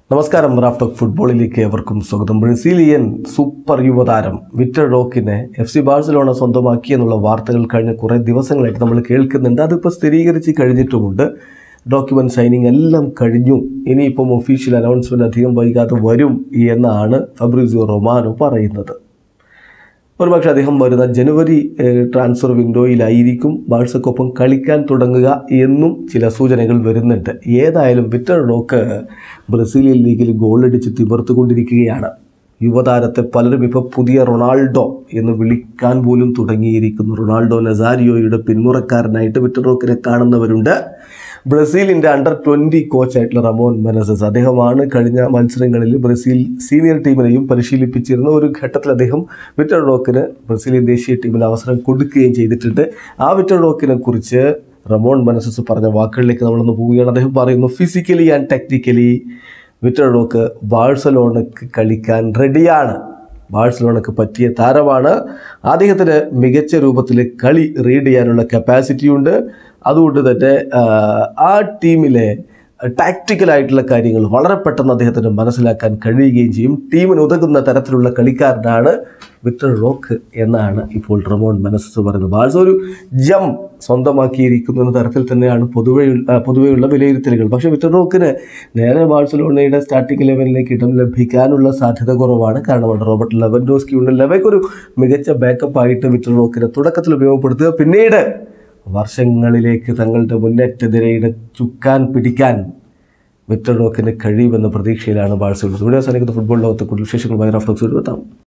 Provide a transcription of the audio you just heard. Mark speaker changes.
Speaker 1: നമസ്കാരം Raf talk ഫുട്ബോളിലേക്ക് ഏവർക്കും സ്വാഗതം ബ്രസീലിയൻ സൂപ്പർ യുവതാരം വിക്ടർ ഡോക്കിനെ എഫ് സി ബാഴ്സലോണ സ്വന്തമാക്കി എന്നുള്ള വാർത്തകൾ കഴിഞ്ഞ കുറേ ദിവസങ്ങളായിട്ട് നമ്മൾ കേൾക്കുന്നുണ്ട് അതിപ്പോൾ സ്ഥിരീകരിച്ച് കഴിഞ്ഞിട്ടുമുണ്ട് ഡോക്യുമെൻ്റ് സൈനിങ് എല്ലാം കഴിഞ്ഞു ഇനിയിപ്പം ഒഫീഷ്യൽ അനൗൺസ്മെൻറ്റ് അധികം വൈകാതെ വരും എന്നാണ് ഫബ്രിസിയോ റൊമാനോ പറയുന്നത് ഒരുപക്ഷെ അദ്ദേഹം വരുന്ന ജനുവരി ഏഹ്, ട്രാൻസ്ഫർ വിൻഡോയിലായിരിക്കും ബാഴ്സക്കൊപ്പം കളിക്കാൻ തുടങ്ങുക എന്നും ചില സൂചനകൾ വരുന്നുണ്ട് ഏതായാലും വിക്ടർ ഡോക്ക് ബ്രസീലിയൻ ലീഗിൽ ഗോളടിച്ച് തിമർത്തുകൊണ്ടിരിക്കുകയാണ് യുവതാരത്തെ പലരും ഇപ്പോൾ പുതിയ റൊണാൾഡോ എന്ന് വിളിക്കാൻ പോലും തുടങ്ങിയിരിക്കുന്നു റൊണാൾഡോ നസാരിയോയുടെ പിന്മുറക്കാരനായിട്ട് വിക്ടർ ഡോക്കിനെ കാണുന്നവരുണ്ട് ബ്രസീലിൻ്റെ അണ്ടർ ട്വൻറ്റി കോച്ചായിട്ടുള്ള റമോൻ മെനസസ് അദ്ദേഹമാണ് കഴിഞ്ഞ മത്സരങ്ങളിൽ ബ്രസീൽ സീനിയർ ടീമിനെയും പരിശീലിപ്പിച്ചിരുന്ന ഒരു ഘട്ടത്തിൽ അദ്ദേഹം വിക്ടർ ഡോക്കിന് ബ്രസീലിയൻ ദേശീയ ടീമിൽ അവസരം കൊടുക്കുകയും ചെയ്തിട്ടുണ്ട് ആ വിക്ടർ ഡോക്കിനെ കുറിച്ച് റമോൺ മെനസസ് പറഞ്ഞ വാക്കുകളിലേക്ക് നമ്മളൊന്ന് പോവുകയാണ് അദ്ദേഹം പറയുന്നു ഫിസിക്കലി ആൻഡ് ടെക്നിക്കലി വിക്ടർ ഡോക്ക് ബാഴ്സലോണക്ക് കളിക്കാൻ റെഡിയാണ് ബാഴ്സലോണക്ക് പറ്റിയ താരമാണ് അദ്ദേഹത്തിന് മികച്ച രൂപത്തിൽ കളി റീഡ് ചെയ്യാനുള്ള കപ്പാസിറ്റി ഉണ്ട് അതുകൊണ്ട് തന്നെ ആ, ആ ടീമിലെ ടാക്റ്റിക്കലായിട്ടുള്ള കാര്യങ്ങൾ വളരെ പെട്ടെന്ന് അദ്ദേഹത്തിന് മനസ്സിലാക്കാൻ കഴിയുകയും ചെയ്യും ടീമിന് ഉതകുന്ന തരത്തിലുള്ള കളിക്കാരനാണ് വിക്ടർ റോക്ക് എന്നാണ് ഇപ്പോൾ റമോൺ മനസ്സ് പറയുന്നത് ബാഴ്സ ഒരു ജം സ്വന്തമാക്കിയിരിക്കുന്നു എന്ന തരത്തിൽ തന്നെയാണ് പൊതുവെ പൊതുവെയുള്ള വിലയിരുത്തലുകൾ പക്ഷേ വിക്ടർ റോക്കിന് നേരെ ബാഴ്സലോണയുടെ സ്റ്റാർട്ടിംഗ് ലെവലിലേക്ക് ഇടം ലഭിക്കാനുള്ള സാധ്യത കുറവാണ് കാരണം അവിടെ റോബർട്ട് ലെവൻഡോസ്കി ഉണ്ട് ലെവയ്ക്ക് ഒരു മികച്ച ബാക്കപ്പ് ആയിട്ട് വിക്ടർ റോക്കിനെ തുടക്കത്തിൽ ഉപയോഗപ്പെടുത്തുക പിന്നീട് വർഷങ്ങളിലേക്ക് തങ്ങളുടെ മുന്നേറ്റ നിരയുടെ ചുക്കാൻ പിടിക്കാൻ വിക്ടർ റോക്കിന് കഴിയുമെന്ന പ്രതീക്ഷയിലാണ് ബാഴ്സലോണ ഇവിടെ അവസാനിക്കുന്ന ഫുട്ബോൾ ലോകത്തെ കൂടുതൽ വിശേഷങ്ങളുമായി റഫ്ലക്സ് എത്താം